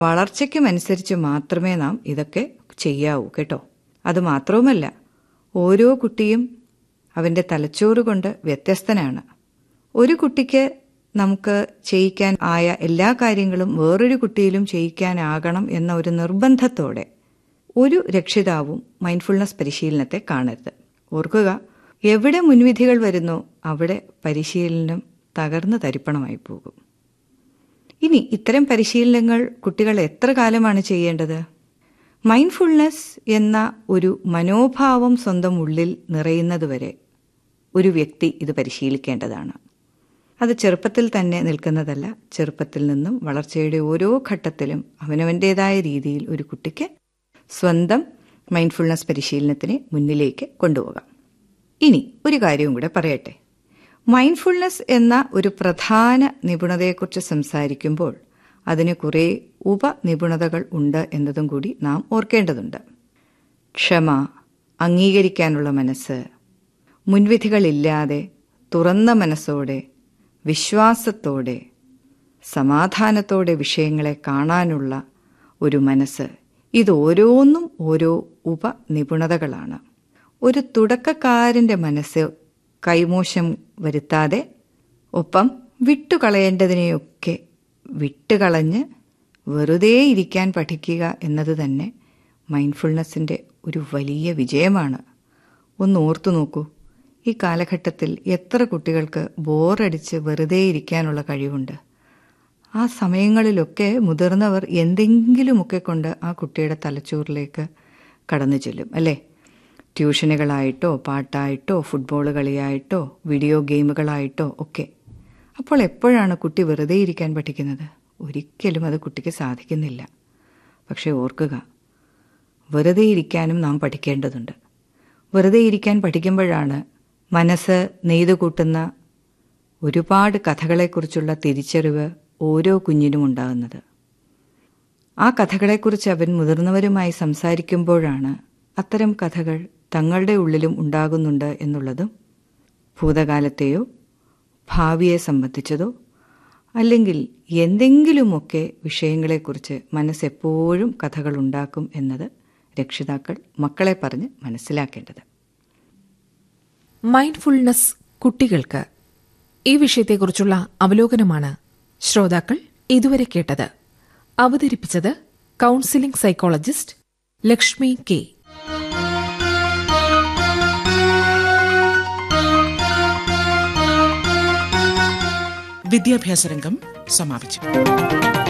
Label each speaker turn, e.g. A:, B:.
A: വളർച്ചയ്ക്കും അനുസരിച്ച് മാത്രമേ നാം ഇതൊക്കെ ചെയ്യാവൂ കേട്ടോ അത് മാത്രവുമല്ല ഓരോ കുട്ടിയും അവന്റെ തലച്ചോറ് കൊണ്ട് വ്യത്യസ്തനാണ് ഒരു കുട്ടിക്ക് നമുക്ക് ചെയ്യിക്കാൻ ആയ എല്ലാ കാര്യങ്ങളും വേറൊരു കുട്ടിയിലും ചെയ്യിക്കാനാകണം എന്ന ഒരു നിർബന്ധത്തോടെ ഒരു രക്ഷിതാവും മൈൻഡ്ഫുൾനെസ് പരിശീലനത്തെ കാണരുത് ഓർക്കുക എവിടെ മുൻവിധികൾ വരുന്നോ അവിടെ പരിശീലനം തകർന്നു തരിപ്പണമായി പോകും ഇനി ഇത്തരം പരിശീലനങ്ങൾ കുട്ടികൾ എത്ര കാലമാണ് ചെയ്യേണ്ടത് മൈൻഡ്ഫുൾനെസ് എന്ന ഒരു മനോഭാവം സ്വന്തം ഉള്ളിൽ നിറയുന്നതുവരെ ഒരു വ്യക്തി ഇത് പരിശീലിക്കേണ്ടതാണ് അത് ചെറുപ്പത്തിൽ തന്നെ നിൽക്കുന്നതല്ല ചെറുപ്പത്തിൽ നിന്നും വളർച്ചയുടെ ഓരോ ഘട്ടത്തിലും അവനവൻ്റെതായ രീതിയിൽ ഒരു കുട്ടിക്ക് സ്വന്തം മൈൻഡ്ഫുൾനെസ് പരിശീലനത്തിനെ മുന്നിലേക്ക് കൊണ്ടുപോകാം ഇനി ഒരു കാര്യവും കൂടെ പറയട്ടെ മൈൻഡ്ഫുൾനെസ് എന്ന ഒരു പ്രധാന നിപുണതയെക്കുറിച്ച് സംസാരിക്കുമ്പോൾ അതിന് കുറേ ഉപനിപുണതകൾ ഉണ്ട് എന്നതും കൂടി നാം ഓർക്കേണ്ടതുണ്ട് ക്ഷമ അംഗീകരിക്കാനുള്ള മനസ്സ് മുൻവിധികളില്ലാതെ തുറന്ന മനസ്സോടെ വിശ്വാസത്തോടെ സമാധാനത്തോടെ വിഷയങ്ങളെ കാണാനുള്ള ഒരു മനസ്സ് ഇത് ഓരോന്നും ഓരോ ഉപനിപുണതകളാണ് ഒരു തുടക്കക്കാരന്റെ മനസ്സ് കൈമോശം വരുത്താതെ ഒപ്പം വിട്ടുകളയേണ്ടതിനെയൊക്കെ വിട്ടുകളഞ്ഞ് വെറുതെ ഇരിക്കാൻ പഠിക്കുക എന്നത് തന്നെ മൈൻഡ്ഫുൾനെസ്സിൻ്റെ ഒരു വലിയ വിജയമാണ് ഒന്ന് ഓർത്തു നോക്കൂ ഈ കാലഘട്ടത്തിൽ എത്ര കുട്ടികൾക്ക് ബോറടിച്ച് വെറുതെ ഇരിക്കാനുള്ള കഴിവുണ്ട് ആ സമയങ്ങളിലൊക്കെ മുതിർന്നവർ എന്തെങ്കിലുമൊക്കെ കൊണ്ട് ആ കുട്ടിയുടെ തലച്ചോറിലേക്ക് കടന്നു ചെല്ലും അല്ലേ ട്യൂഷനുകളായിട്ടോ പാട്ടായിട്ടോ ഫുട്ബോൾ കളിയായിട്ടോ വീഡിയോ ഗെയിമുകളായിട്ടോ ഒക്കെ അപ്പോൾ എപ്പോഴാണ് കുട്ടി വെറുതെ ഇരിക്കാൻ പഠിക്കുന്നത് ഒരിക്കലും അത് കുട്ടിക്ക് സാധിക്കുന്നില്ല പക്ഷെ ഓർക്കുക വെറുതെ ഇരിക്കാനും നാം പഠിക്കേണ്ടതുണ്ട് വെറുതെ ഇരിക്കാൻ പഠിക്കുമ്പോഴാണ് മനസ്സ് നെയ്തു കൂട്ടുന്ന ഒരുപാട് കഥകളെക്കുറിച്ചുള്ള തിരിച്ചറിവ് ഓരോ കുഞ്ഞിനും ഉണ്ടാകുന്നത് ആ കഥകളെക്കുറിച്ച് അവൻ മുതിർന്നവരുമായി സംസാരിക്കുമ്പോഴാണ് അത്തരം കഥകൾ തങ്ങളുടെ ഉള്ളിലും ഉണ്ടാകുന്നുണ്ട് എന്നുള്ളതും ഭൂതകാലത്തെയോ ഭാവിയെ സംബന്ധിച്ചതോ അല്ലെങ്കിൽ എന്തെങ്കിലുമൊക്കെ വിഷയങ്ങളെക്കുറിച്ച് മനസ്സെപ്പോഴും കഥകൾ ഉണ്ടാക്കും എന്നത് രക്ഷിതാക്കൾ മക്കളെ പറഞ്ഞ് മനസ്സിലാക്കേണ്ടത്
B: മൈൻഡ്ഫുൾനെസ് കുട്ടികൾക്ക് ഈ വിഷയത്തെക്കുറിച്ചുള്ള അവലോകനമാണ് ശ്രോതാക്കൾ ഇതുവരെ കേട്ടത് അവതരിപ്പിച്ചത് കൌൺസിലിംഗ് സൈക്കോളജിസ്റ്റ് ലക്ഷ്മി കെ
C: വിദ്യാഭ്യാസ രംഗം സമാപിച്ചു